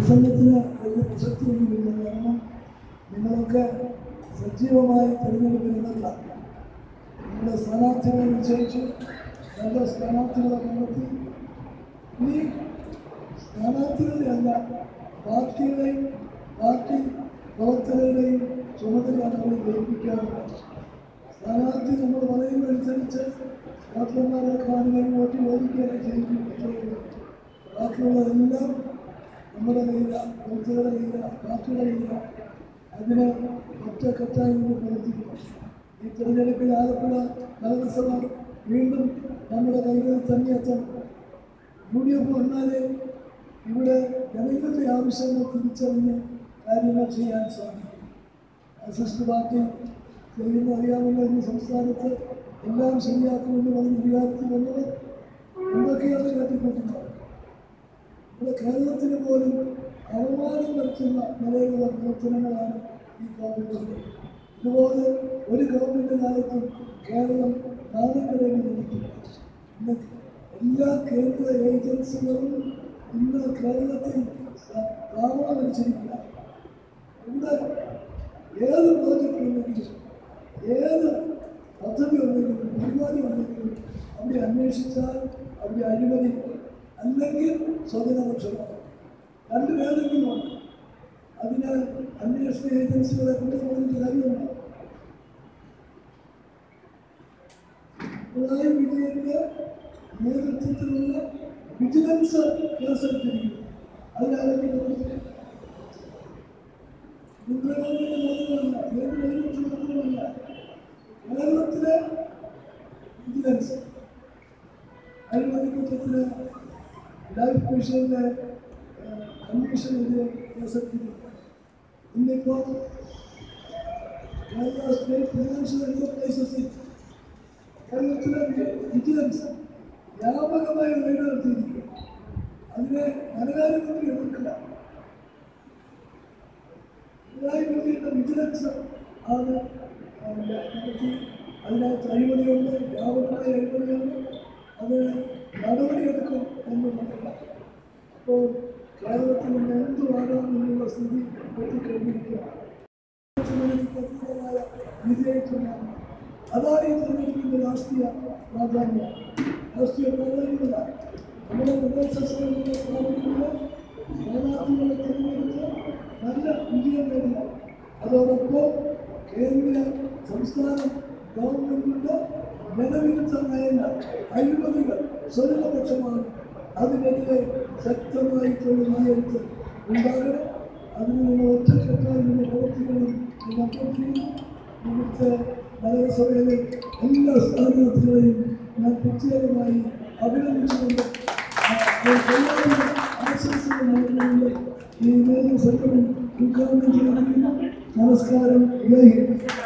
പ്രസംഗത്തിന് വലിയ പ്രസക്തിയൊന്നുമില്ല കാരണം നിങ്ങളൊക്കെ സജീവമായി തിരഞ്ഞെടുപ്പിനില്ല നിങ്ങളുടെ സ്ഥാനാർത്ഥികളെ നിശ്ചയിച്ച് നല്ല സ്ഥാനാർത്ഥികളെ കണ്ടെത്തി ഇനി സ്ഥാനാർത്ഥികളുടെ അല്ല പാർട്ടിയുടെയും പാർട്ടി പ്രവർത്തകരുടെയും ചുമതലയാണ് നമ്മൾ ജയിപ്പിക്കാറുള്ളത് സ്ഥാനാർത്ഥി നമ്മൾ പറയുന്നതനുസരിച്ച് ഡോക്ടർമാരെ കാണുകയും വോട്ട് ചോദിക്കുകയൊക്കെ ചെയ്യും ബാക്കിയുള്ളതെല്ലാം നമ്മുടെ കയ്യിലാണ് പ്രവർത്തകരുടെ കയ്യിലാണ് പാർട്ടിയുടെ കയ്യിലാണ് അതിന് ഒറ്റക്കെട്ടായി നമ്മൾ പ്രവർത്തിക്കണം ഈ തെരഞ്ഞെടുപ്പിൽ ആലപ്പുഴ നഗരസഭ വീണ്ടും നമ്മുടെ കൈകളിൽ തന്നെ എത്തണം യു ഡി എഫ് വന്നാലേ ഇവിടെ ജനങ്ങളുടെ ആവശ്യങ്ങൾ തിരിച്ചറിഞ്ഞ് കാര്യങ്ങൾ ചെയ്യാൻ സാധിക്കും ഫാസിസ്റ്റ് പാർട്ടി ചെയ്യുന്ന അറിയാമല്ലോ ഇന്ന് സംസ്ഥാനത്ത് എല്ലാം ശരിയാക്കുമെന്ന് പറഞ്ഞ് അധികാരത്തിൽ വന്നത് എന്തൊക്കെയാണ് കാട്ടിക്കൂട്ടുന്നത് നമ്മുടെ കേരളത്തിന് പോലും അവമാനം വരുത്തുന്ന നിലയിലുള്ള പ്രവർത്തനങ്ങളാണ് ഈ ഗവൺമെൻറ് ഇതുപോലെ ഒരു ഗവൺമെൻറ് കാലത്തും കേരളം നാണക്കെടേണ്ടി വന്നിട്ടില്ല ഇന്ന് എല്ലാ കേന്ദ്ര ഏജൻസികളും ഇന്ന് കേരളത്തിൽ താമസം ഭരിച്ചിരിക്കുക ഇവിടെ ഏത് പ്രോജക്റ്റ് ഉണ്ടെങ്കിലും ഏത് പദ്ധതി ഉണ്ടെങ്കിലും പരിപാടി ഉണ്ടെങ്കിലും അവിടെ അന്വേഷിച്ചാൽ അവിടെ അഴിമതി അല്ലെങ്കിൽ സ്വജനപക്ഷമാണ് രണ്ടുപേരെങ്കിലും ഉണ്ട് അതിനാൽ അന്വേഷണ ഏജൻസികളെ കൊണ്ടുപോകുന്ന കാര്യമുണ്ട് പിണറായി വിജയന്റെ നേതൃത്വത്തിലുള്ള വിജിലൻസ് കേസെടുത്തിരിക്കുന്നു അതിനാണെങ്കിൽ മാത്രമല്ല ഏത് ഏജൻസി മാത്രമല്ല കേരളത്തിലെ വിജിലൻസ് അഴിമതിക്കുറ്റത്തിന് ലൈഫ് മിഷനിലെ കമ്മീഷനെതിരെ കേസെടുത്തിരിക്കുന്നു ഇന്നിപ്പോൾ കേരള സ്റ്റേറ്റ് ഫിനാൻഷ്യൽ എന്റർപ്രൈസസിൽ കേരളത്തിലെ വിജിലൻസ് വ്യാപകമായി റെയ്ഡ് നടത്തിയിരിക്കും അതിനെ ധനകാര്യമന്ത്രി എതിർക്കില്ല പിണറായി വിജയന്റെ വിജിലൻസ് ആണ് നടത്തി അതിനകത്ത് അഴിമതിയുണ്ട് വ്യാപകമായ അഴിമതിയുണ്ട് അത് നടപടിയെടുക്കും എന്ന് പറയുക അപ്പോൾ കേരളത്തിൽ നിന്ന് എന്തുവാകാമെന്നുള്ള സ്ഥിതി എത്തിക്കഴിഞ്ഞിരിക്കുകയാണ് പ്രത്യേകമായ വിജയിക്കുന്നതാണ് അതാണ് ഈ തെരഞ്ഞെടുപ്പിൻ്റെ രാഷ്ട്രീയ പ്രാധാന്യം രാഷ്ട്രീയ പ്രാധാന്യമല്ല നമ്മുടെ പ്രദേശങ്ങളിലെ സ്ഥാപനങ്ങളിലെ സ്ഥാനാർത്ഥികളെ തിരഞ്ഞെടുത്ത് നല്ല വിജയം നേടുക അതോടൊപ്പം കേന്ദ്ര സംസ്ഥാന ഗവൺമെന്റിന്റെ ജനവിരുദ്ധ നയങ്ങൾ അഴിമതികൾ സ്വജനപക്ഷമാണ് അതിനെതിരെ ശക്തമായിട്ടുള്ള വിജയത്തിൽ ഉണ്ടാകണം അതിന് നിങ്ങൾ ഒറ്റക്കെട്ടായി നിങ്ങൾ പ്രവർത്തിക്കണം എന്ന് അഭ്യർത്ഥിക്കുന്നു ഇവിടുത്തെ നഗരസഭയിലെ എല്ലാ സ്ഥാനാർത്ഥികളെയും ഞാൻ പ്രത്യേകമായി അഭിനന്ദിച്ചുകൊണ്ട് ആ, എല്ലാവരും ആശംസകൾ നൽകുന്നുണ്ട് ഈ നേതൃ സംഘം ഉദ്ഘാടനം ചെയ്യുന്നു നമസ്കാരം ജയ് ഹിന്ദ്